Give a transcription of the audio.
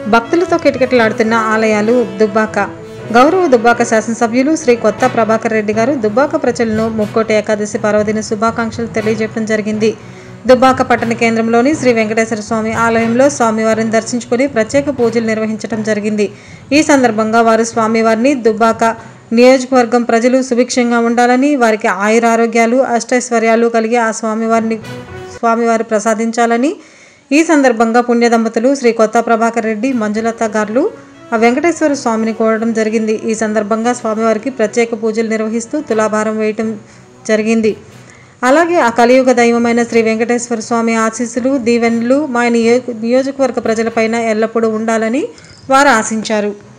భక్తులతో కిటకిటలాడుతున్న ఆలయాలు దుబ్బాక గౌరవ దుబ్బాక శాసనసభ్యులు శ్రీ కొత్త ప్రభాకర్ రెడ్డి గారు దుబ్బాక ప్రజలను ముక్కోటి ఏకాదశి పర్వదిన శుభాకాంక్షలు తెలియజేయడం జరిగింది దుబ్బాక పట్టణ కేంద్రంలోని శ్రీ వెంకటేశ్వర స్వామి ఆలయంలో స్వామివారిని దర్శించుకుని ప్రత్యేక పూజలు నిర్వహించడం జరిగింది ఈ సందర్భంగా వారు స్వామివారిని దుబ్బాక నియోజకవర్గం ప్రజలు సుభిక్షంగా ఉండాలని వారికి ఆయురారోగ్యాలు అష్టైశ్వర్యాలు కలిగి ఆ స్వామివారిని స్వామివారు ప్రసాదించాలని ఈ సందర్భంగా పుణ్య దంపతులు శ్రీ కొత్త ప్రభాకర్ రెడ్డి మంజులత గారు ఆ వెంకటేశ్వర స్వామిని కోరడం జరిగింది ఈ సందర్భంగా స్వామివారికి ప్రత్యేక పూజలు నిర్వహిస్తూ తులాభారం వేయటం జరిగింది అలాగే ఆ కలియుగ దైవమైన శ్రీ వెంకటేశ్వర స్వామి ఆశీస్సులు దీవెనలు మా నియో నియోజకవర్గ ప్రజలపైన ఎల్లప్పుడూ ఉండాలని వారు ఆశించారు